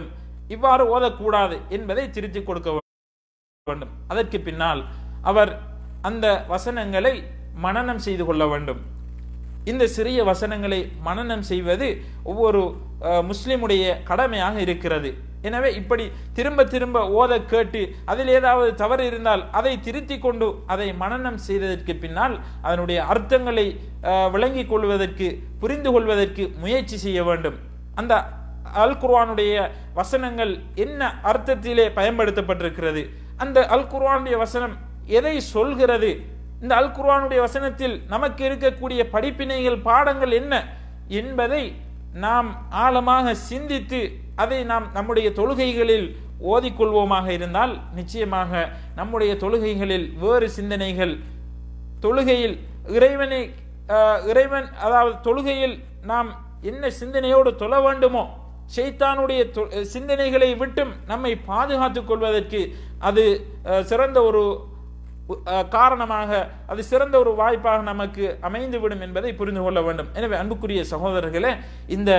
இவ்வாறு ஓதக்கூடாது என்பதை திருத்திக் கொடுக்க வேண்டும் அதற்கு பின்னால் அவர் அந்த வசனங்களை மனனம் செய்து கொள்ள வேண்டும் இந்த சிறிய வசனங்களை மனனம் செய்வது ஒவ்வொரு அஹ், முஸ்லிமுடைய கடமையாக இருக்கிறது எனவே இப்படி திரும்ப திரும்ப ஓத கேட்டு அதில் ஏதாவது தவறு இருந்தால் அதை திருத்தி கொண்டு அதை மனனம் செய்ததற்கு பின்னால் அதனுடைய அர்த்தங்களை அஹ், விளங்கிக் கொள்வதற்கு புரிந்து கொள்வதற்கு முயற்சி செய்ய வேண்டும் அந்த அல் குர்ஆனுடைய வசனங்கள் என்ன அர்த்தத்திலே பயன்படுத்தப்பட்டிருக்கிறது அந்த அல் குர்ஆனுடைய வசனம் எதை சொல்கிறது இந்த அல் குர்ஆனுடைய வசனத்தில் நமக்கு இருக்கக்கூடிய படிப்பினைகள் பாடங்கள் என்ன என்பதை நாம் ஆழமாக சிந்தித்து அதை நாம் நம்முடைய தொழுகைகளில் ஓதிக்கொள்வோமாக இருந்தால் நிச்சயமாக நம்முடைய தொழுகைகளில் வேறு சிந்தனைகள் தொழுகையில் இறைவனை ஆஹ், இறைவன் அதாவது தொழுகையில் நாம் என்ன சிந்தனையோடு தொழ வேண்டுமோ ஷைத்தானுடைய தொ- சிந்தனைகளை விட்டும் நம்மை பாதுகாத்துக் கொள்வதற்கு அது ஆஹ், சிறந்த ஒரு அஹ், காரணமாக அது சிறந்த ஒரு வாய்ப்பாக நமக்கு அமைந்துவிடும் என்பதை புரிந்து கொள்ள வேண்டும் எனவே அன்புக்குரிய சகோதரர்களே இந்த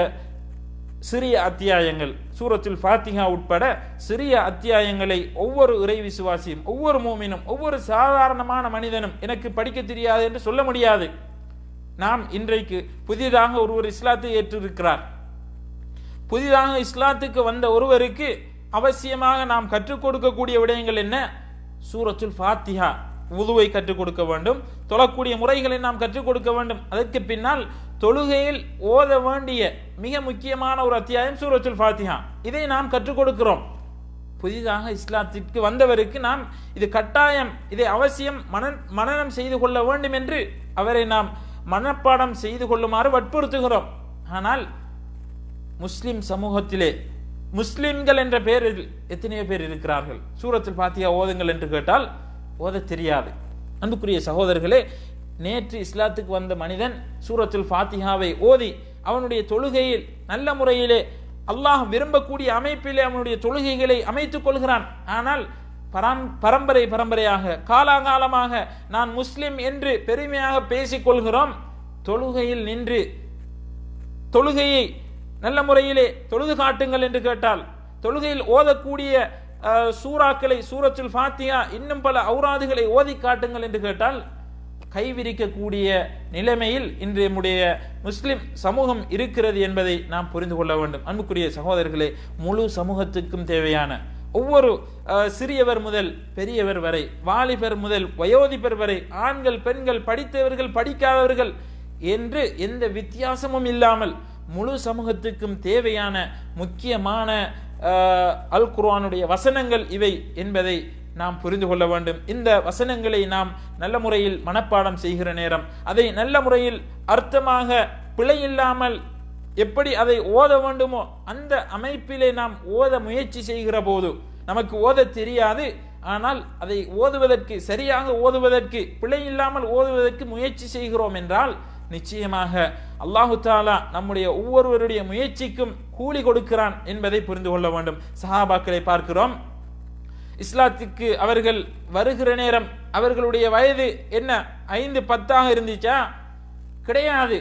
சிறிய அத்தியாயங்கள் சூரத்துல் ஃபாத்திஹா உட்பட சிறிய அத்தியாயங்களை ஒவ்வொரு இறை விசுவாசியும் ஒவ்வொரு மூமினும் ஒவ்வொரு சாதாரணமான மனிதனும் எனக்கு படிக்க தெரியாது என்று சொல்ல முடியாது நாம் இன்றைக்கு புதிதாக ஒருவர் இஸ்லாத்தை ஏற்றிருக்கிறார் புதிதாக இஸ்லாத்துக்கு வந்த ஒருவருக்கு அவசியமாக நாம் கற்றுக் கொடுக்கக்கூடிய விடயங்கள் என்ன சூரத்துல் ஃபாத்திஹா உதுவை கற்றுக் கொடுக்க வேண்டும் தொழக்கூடிய முறைகளை நாம் கற்றுக் கொடுக்க வேண்டும் அதற்கு பின்னால் தொழுகையில் ஓத வேண்டிய மிக முக்கியமான ஒரு அத்தியாயம் சூரத்துல் ஃபாத்திஹா இதை நாம் கற்றுக் கொடுக்கிறோம் புதிதாக இஸ்லாத்திற்கு வந்தவருக்கு நாம் இது கட்டாயம் இதை அவசியம் மன மனனம் செய்து கொள்ள வேண்டும் என்று அவரை நாம் மனப்பாடம் செய்து கொள்ளுமாறு வற்புறுத்துகிறோம் ஆனால் முஸ்லிம் சமூகத்திலே முஸ்லிம்கள் என்ற பெயரில் எத்தனையோ பேர் இருக்கிறார்கள் சூரத்தில் பாத்தியா ஓதுங்கள் என்று கேட்டால் ஓத தெரியாது அன்புக்குரிய சகோதரர்களே நேற்று இஸ்லாத்துக்கு வந்த மனிதன் சூரத்துல் ஃபாத்திஹாவை ஓதி அவனுடைய தொழுகையில் நல்ல முறையிலே அல்லாஹ் விரும்பக்கூடிய அமைப்பிலே அவனுடைய தொழுகைகளை அமைத்துக் கொள்கிறான் ஆனால் பரம் பரம்பரை பரம்பரையாக காலாகாலமாக நான் முஸ்லிம் என்று பெருமையாக பேசிக் கொள்கிறோம் தொழுகையில் நின்று தொழுகையை நல்ல முறையிலே தொழுது காட்டுங்கள் என்று கேட்டால் தொழுகையில் ஓதக்கூடிய அஹ், சூறாக்களை சூரத்துல் ஃபாத்தியா இன்னும் பல ஔராதுகளை ஓதி காட்டுங்கள் என்று கேட்டால் கைவிரிக்கக்கூடிய நிலைமையில் இன்று நம்முடைய முஸ்லிம் சமூகம் இருக்கிறது என்பதை நாம் புரிந்து கொள்ள வேண்டும் அன்புக்குரிய சகோதரர்களே முழு சமூகத்துக்கும் தேவையான ஒவ்வொரு அஹ், சிறியவர் முதல் பெரியவர் வரை வாலிபர் முதல் வயோதிபர் வரை ஆண்கள் பெண்கள் படித்தவர்கள் படிக்காதவர்கள் என்று எந்த வித்தியாசமும் இல்லாமல் முழு சமூகத்துக்கும் தேவையான முக்கியமான அஹ், அல் குர்ஆனுடைய வசனங்கள் இவை என்பதை நாம் புரிந்து கொள்ள வேண்டும் இந்த வசனங்களை நாம் நல்ல முறையில் மனப்பாடம் செய்கிற நேரம் அதை நல்ல முறையில் அர்த்தமாக பிழையில்லாமல் எப்படி அதை ஓத வேண்டுமோ அந்த அமைப்பிலே நாம் ஓத முயற்சி செய்கிற போது நமக்கு ஓத தெரியாது ஆனால் அதை ஓதுவதற்கு சரியாக ஓதுவதற்கு பிழை இல்லாமல் ஓதுவதற்கு முயற்சி செய்கிறோம் என்றால் நிச்சயமாக அல்லாஹு தாலா நம்முடைய ஒவ்வொருவருடைய முயற்சிக்கும் கூலி கொடுக்கிறான் என்பதை புரிந்து கொள்ள வேண்டும் சஹாபாக்களை பார்க்கிறோம் இஸ்லாத்துக்கு அவர்கள் வருகிற நேரம் அவர்களுடைய வயது என்ன ஐந்து பத்தாக இருந்துச்சா கிடையாது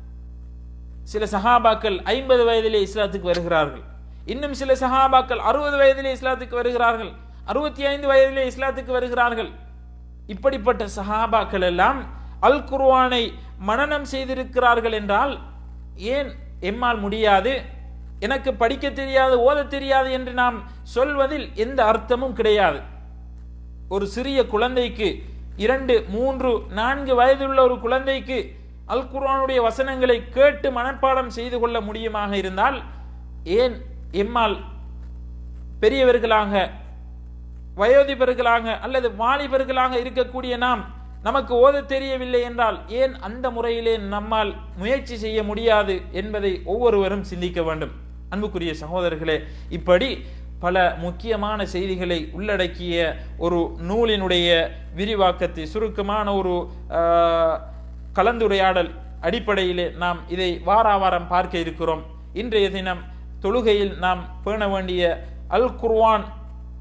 சில சஹாபாக்கள் ஐம்பது வயதிலே இஸ்லாத்துக்கு வருகிறார்கள் இன்னும் சில சஹாபாக்கள் அறுபது வயதிலே இஸ்லாத்துக்கு வருகிறார்கள் அறுபத்தி ஐந்து வயதிலே இஸ்லாத்துக்கு வருகிறார்கள் இப்படிப்பட்ட சஹாபாக்கள் எல்லாம் அல் குர்ஆனை மனனம் செய்திருக்கிறார்கள் என்றால் ஏன் எம்மால் முடியாது எனக்கு படிக்க தெரியாது ஓத தெரியாது என்று நாம் சொல்வதில் எந்த அர்த்தமும் கிடையாது ஒரு சிறிய குழந்தைக்கு இரண்டு மூன்று நான்கு வயதுள்ள ஒரு குழந்தைக்கு அல் குர்ஆனுடைய வசனங்களை கேட்டு மனப்பாடம் செய்து கொள்ள முடியுமாக இருந்தால் ஏன் எம்மால் பெரியவர்களாக வயோதிபர்களாக அல்லது வாலிபர்களாக இருக்கக்கூடிய நாம் நமக்கு ஓத தெரியவில்லை என்றால் ஏன் அந்த முறையிலே நம்மால் முயற்சி செய்ய முடியாது என்பதை ஒவ்வொருவரும் சிந்திக்க வேண்டும் அன்புக்குரிய சகோதரர்களே இப்படி பல முக்கியமான செய்திகளை உள்ளடக்கிய ஒரு நூலினுடைய விரிவாக்கத்தை சுருக்கமான ஒரு ஆஹ், கலந்துரையாடல் அடிப்படையிலே நாம் இதை வாரா வாரம் பார்க்க இருக்கிறோம் இன்றைய தினம் தொழுகையில் நாம் பேண வேண்டிய அல் குர்ஆன்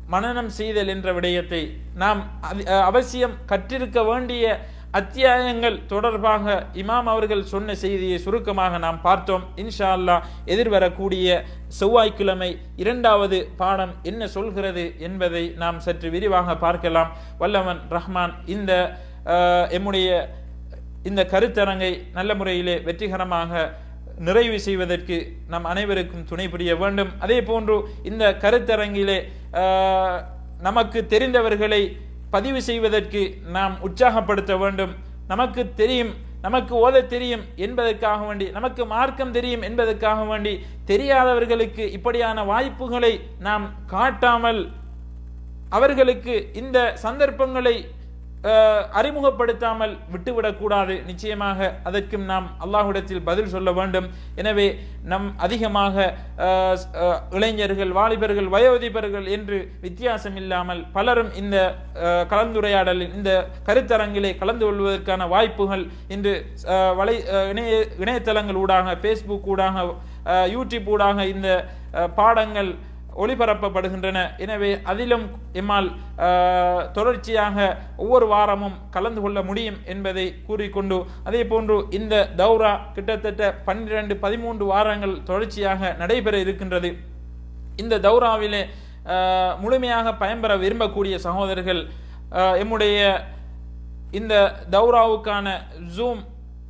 மனனம் செய்தல் என்ற விடயத்தை நாம் அதி- அஹ் அவசியம் கற்றிருக்க வேண்டிய அத்தியாயங்கள் தொடர்பாக இமாம் அவர்கள் சொன்ன செய்தியை சுருக்கமாக நாம் பார்த்தோம் இன்ஷா அல்லாஹ் எதிர்வரக்கூடிய செவ்வாய்க்கிழமை இரண்டாவது பாடம் என்ன சொல்கிறது என்பதை நாம் சற்று விரிவாக பார்க்கலாம் வல்லவன் ரஹ்மான் இந்த அஹ், எம்முடைய இந்த கருத்தரங்கை நல்ல முறையிலே வெற்றிகரமாக நிறைவு செய்வதற்கு நம் அனைவருக்கும் துணை புரிய வேண்டும் அதே போன்று இந்த கருத்தரங்கிலே ஆஹ், நமக்கு தெரிந்தவர்களை பதிவு செய்வதற்கு நாம் உற்சாகப்படுத்த வேண்டும் நமக்கு தெரியும் நமக்கு ஓத தெரியும் என்பதற்காக வேண்டி நமக்கு மார்க்கம் தெரியும் என்பதற்காக வேண்டி தெரியாதவர்களுக்கு இப்படியான வாய்ப்புகளை நாம் காட்டாமல் அவர்களுக்கு இந்த சந்தர்ப்பங்களை அஹ், அறிமுகப்படுத்தாமல் விட்டுவிடக்கூடாது நிச்சயமாக அதற்கும் நாம் அல்லாஹ்விடத்தில் பதில் சொல்ல வேண்டும் எனவே நம் அதிகமாக அஹ், ஸ்- அஹ், இளைஞர்கள் வாலிபர்கள் வயோதிபர்கள் என்று வித்தியாசம் இல்லாமல் பலரும் இந்த அஹ், கலந்துரையாடலில் இந்த கருத்தரங்கிலே கலந்து கொள்வதற்கான வாய்ப்புகள் இன்று அஹ், வலை அஹ், இணைய இணையதளங்கள் ஊடாக ஃபேஸ்புக் ஊடாக அஹ், யூடியூப் ஊடாக இந்த அஹ், பாடங்கள் ஒளிபரப்பப்படுகின்றன எனவே அதிலும் எம்மால் ஆஹ், தொடர்ச்சியாக ஒவ்வொரு வாரமும் கலந்து கொள்ள முடியும் என்பதை கூறிக்கொண்டு அதே போன்று இந்த தௌரா கிட்டத்தட்ட பன்னிரண்டு பதிமூன்று வாரங்கள் தொடர்ச்சியாக நடைபெற இருக்கின்றது இந்த தௌராவிலே ஆஹ், முழுமையாக பயன்பெற விரும்பக்கூடிய சகோதரர்கள் ஆஹ், எம்முடைய இந்த தௌராவுக்கான ஜூம்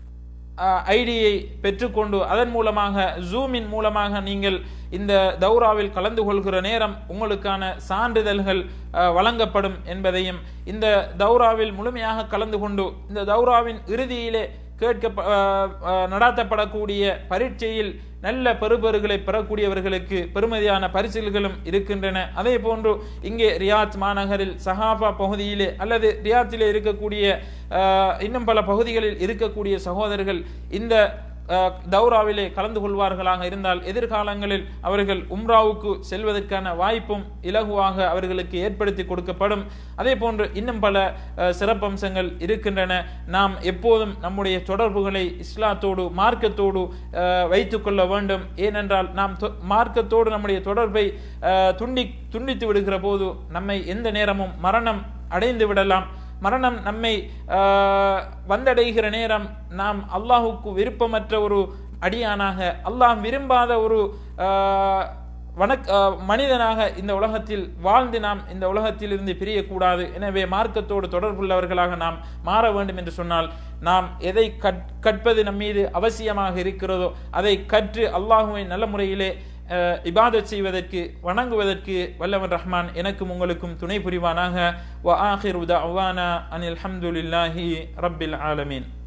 ஐடியை பெற்றுக்கொண்டு அதன் மூலமாக ஜூமின் மூலமாக நீங்கள் இந்த தௌராவில் கலந்து கொள்கிற நேரம் உங்களுக்கான சான்றிதழ்கள் அஹ், வழங்கப்படும் என்பதையும் இந்த தௌராவில் முழுமையாக கலந்து கொண்டு இந்த தௌராவின் இறுதியிலே கேட்க நடாத்தப்படக்கூடிய பரீட்சையில் நல்ல பெறுபேறுகளை பெறக்கூடியவர்களுக்கு பெருமதியான பரிசில்களும் இருக்கின்றன அதே போன்று இங்கே ரியாத் மாநகரில் சஹாபா பகுதியிலே அல்லது ரியாத்திலே இருக்கக்கூடிய அஹ், இன்னும் பல பகுதிகளில் இருக்கக்கூடிய சகோதரர்கள் இந்த அஹ், தௌராவிலே கலந்து கொள்வார்களாக இருந்தால் எதிர்காலங்களில் அவர்கள் உம்ராவுக்கு செல்வதற்கான வாய்ப்பும் இலகுவாக அவர்களுக்கு ஏற்படுத்தி கொடுக்கப்படும் அதே போன்று இன்னும் பல அஹ், சிறப்பம்சங்கள் இருக்கின்றன நாம் எப்போதும் நம்முடைய தொடர்புகளை இஸ்லாத்தோடு மார்க்கத்தோடு அஹ், வைத்துக்கொள்ள வேண்டும் ஏனென்றால் நாம் தொ- மார்க்கத்தோடு நம்முடைய தொடர்பை அஹ், துண்டி துண்டித்து விடுகிற போது நம்மை எந்த நேரமும் மரணம் அடைந்து விடலாம் மரணம் நம்மை ஆஹ், வந்தடைகிற நேரம் நாம் அல்லாஹுக்கு விருப்பமற்ற ஒரு அடியானாக அல்லாஹ் விரும்பாத ஒரு ஆஹ், வணக் ஆஹ், மனிதனாக இந்த உலகத்தில் வாழ்ந்து நாம் இந்த உலகத்தில் இருந்து பிரியக்கூடாது எனவே மார்க்கத்தோடு தொடர்புள்ளவர்களாக நாம் மாற வேண்டும் என்று சொன்னால் நாம் எதை கற் கற்பது நம் மீது அவசியமாக இருக்கிறதோ அதை கற்று அல்லாஹுவை நல்ல முறையிலே அஹ், இபாதத் செய்வதற்கு வணங்குவதற்கு வல்லவன் ரஹ்மான் எனக்கும் உங்களுக்கும் துணை புரிவானாக வ ஆஹிரு தஅவானா அனில் ஹம்துலில்லாஹி ரப்பில் ஆலமீன்